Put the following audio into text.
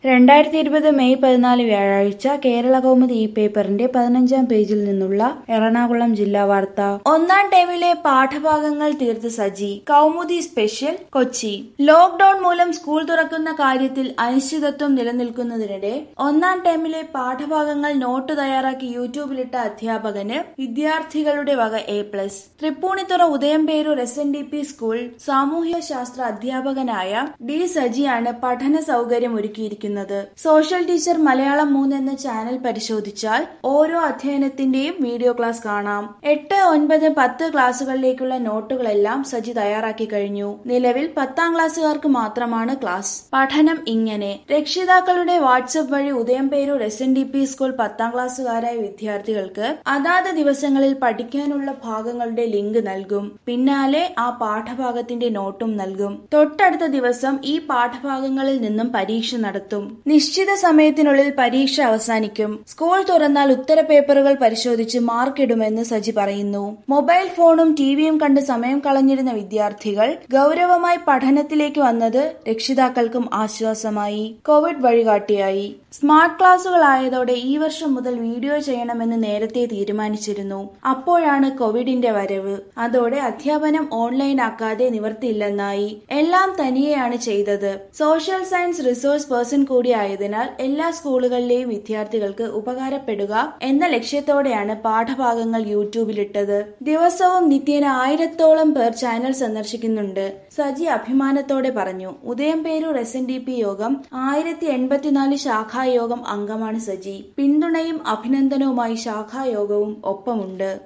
രണ്ടായിരത്തി ഇരുപത് മെയ് പതിനാല് വ്യാഴാഴ്ച കേരള കൗമുദി ഈ പേപ്പറിന്റെ പതിനഞ്ചാം പേജിൽ നിന്നുള്ള എറണാകുളം ജില്ലാ വാർത്ത ഒന്നാം ടൈമിലെ പാഠഭാഗങ്ങൾ തീർത്ത് സജി കൗമുദി സ്പെഷ്യൽ കൊച്ചി ലോക്ഡൌൺ മൂലം സ്കൂൾ തുറക്കുന്ന കാര്യത്തിൽ അനിശ്ചിതത്വം നിലനിൽക്കുന്നതിനിടെ ഒന്നാം ടൈമിലെ പാഠഭാഗങ്ങൾ നോട്ട് തയ്യാറാക്കി യൂട്യൂബിലിട്ട അധ്യാപകന് വിദ്യാർത്ഥികളുടെ വക A plus Thrippunithura Udayamperoor S N D P school സാമൂഹ്യ ശാസ്ത്ര അധ്യാപകനായ ഡി സജിയാണ് പഠന സൗകര്യം ഒരുക്കിയിരിക്കുന്നത് സോഷ്യൽ ടീച്ചർ മലയാളം മൂന്ന് എന്ന ചാനൽ പരിശോധിച്ചാൽ ഓരോ അധ്യയനത്തിന്റെയും വീഡിയോ ക്ലാസ് കാണാം എട്ട് ഒൻപത് പത്ത് ക്ലാസുകളിലേക്കുള്ള നോട്ടുകളെല്ലാം സജി തയ്യാറാക്കി കഴിഞ്ഞു നിലവിൽ പത്താം ക്ലാസ്സുകാർക്ക് മാത്രമാണ് ക്ലാസ് പഠനം ഇങ്ങനെ രക്ഷിതാക്കളുടെ വാട്സപ്പ് വഴി Udayamperoor S N D P school പത്താം ക്ലാസ്സുകാരായ വിദ്യാർത്ഥികൾക്ക് അതാത് ദിവസങ്ങളിൽ പഠിക്കാനുള്ള ഭാഗങ്ങളുടെ ലിങ്ക് നൽകും പിന്നാലെ ആ പാഠഭാഗത്തിന്റെ നോട്ടും നൽകും തൊട്ടടുത്ത ദിവസം ഈ പാഠഭാഗങ്ങളിൽ നിന്നും പരീക്ഷ നടത്തും നിശ്ചിത സമയത്തിനുള്ളിൽ പരീക്ഷ അവസാനിക്കും സ്കൂൾ തുറന്നാൽ ഉത്തരപേപ്പറുകൾ പരിശോധിച്ച് മാർക്കിടുമെന്ന് സജി പറയുന്നു മൊബൈൽ ഫോണും ടിവിയും കണ്ട് സമയം കളഞ്ഞിരുന്ന വിദ്യാർത്ഥികൾ ഗൗരവമായി പഠനത്തിലേക്ക് വന്നത് രക്ഷിതാക്കൾക്കും ആശ്വാസമായി കോവിഡ് വഴികാട്ടിയായി സ്മാർട്ട് ക്ലാസുകളായതോടെ ഈ വർഷം മുതൽ വീഡിയോ ചെയ്യണമെന്ന് നേരത്തെ തീരുമാനിച്ചിരുന്നു അപ്പോഴാണ് കോവിഡിന്റെ വരവ് അതോടെ അധ്യാപനം ഓൺലൈൻ ആക്കാതെ നിവർത്തിയില്ലെന്നായി എല്ലാം തനിയെയാണ് ചെയ്തത് സോഷ്യൽ സയൻസ് റിസോഴ്സ് പേഴ്സൺ കൂടിയായതിനാൽ എല്ലാ സ്കൂളുകളിലെയും വിദ്യാർത്ഥികൾക്ക് ഉപകാരപ്പെടുക എന്ന ലക്ഷ്യത്തോടെയാണ് പാഠഭാഗങ്ങൾ യൂട്യൂബിലിട്ടത് ദിവസവും നിത്യേന ആയിരത്തോളം പേർ ചാനൽ സന്ദർശിക്കുന്നുണ്ട് സജി അഭിമാനത്തോടെ പറഞ്ഞു Udayamperoor S N D P യോഗം ആയിരത്തി എൺപത്തിനാല് ശാഖായോഗം അംഗമാണ് സജി പിന്തുണയും അഭിനന്ദനവുമായി ശാഖായോഗവും ഒപ്പമുണ്ട്